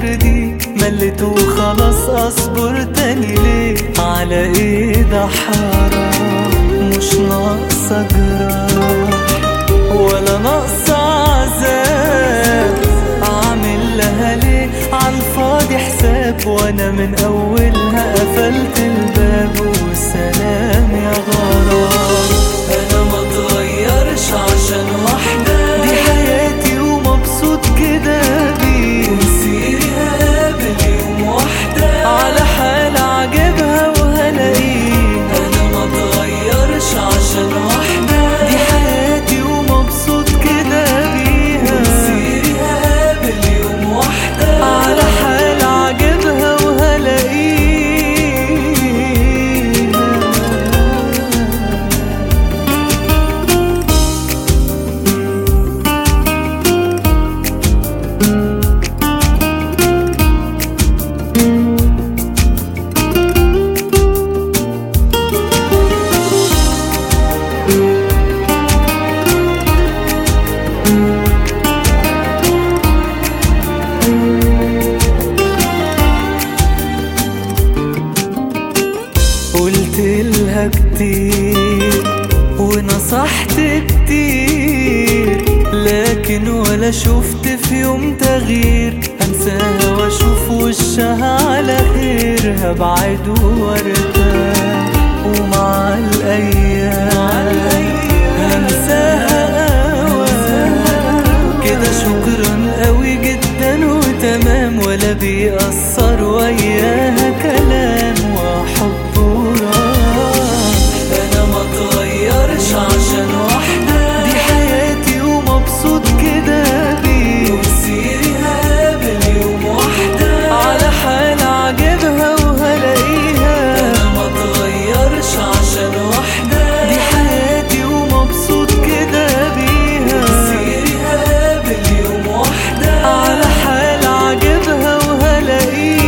ترضي ملت وخلاص اصبر تاني ليه على ايه ده حرام مش ناقصة جراح ولا ناقصة عذاب اعمل لها ليه عالفاضي حساب وانا من اولها قفلت الباب والسلام يا غرام انا ما اتغيرش عشان واحدة دي حياتي ومبسوط كده بيه ومسيري هقابل يوم واحدة على حال عجبها وهلاقيه انا ما اتغيرش عشان واحدة دي حياتي ومبسوط كده بيها ومسيري هقابل يوم واحدة على حال عجبها وهلاقيها قلت لها كتير ونصحت كتير لكن ولا شفت في يوم تغيير انساها واشوف وشها على خير هبعد وارتاح ومع الايام هنساها أوام. كده شكرا قوي جدا وتمام ولا بيأثر وياها كلام وحب وراح انا ما اتغيرش عشان واحدة دي حياتي ومبسوط كده بيه ومسيري هقابل يوم واحدة على حال عجبها وهلاقيها انا ما اتغيرش عشان واحدة دي حياتي ومبسوط كده بيها ومسيري هقابل يوم واحدة على حال عجبها وهلاقيها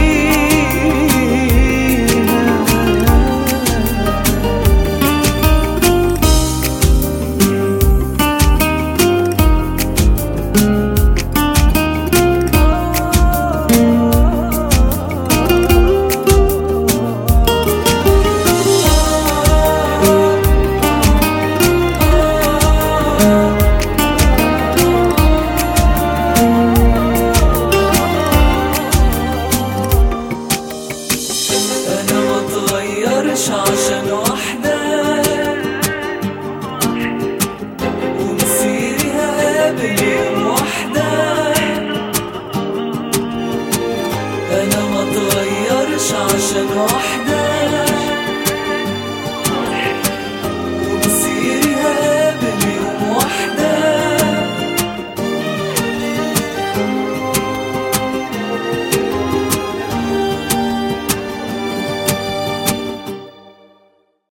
انا ما اتغيرش عشان واحدة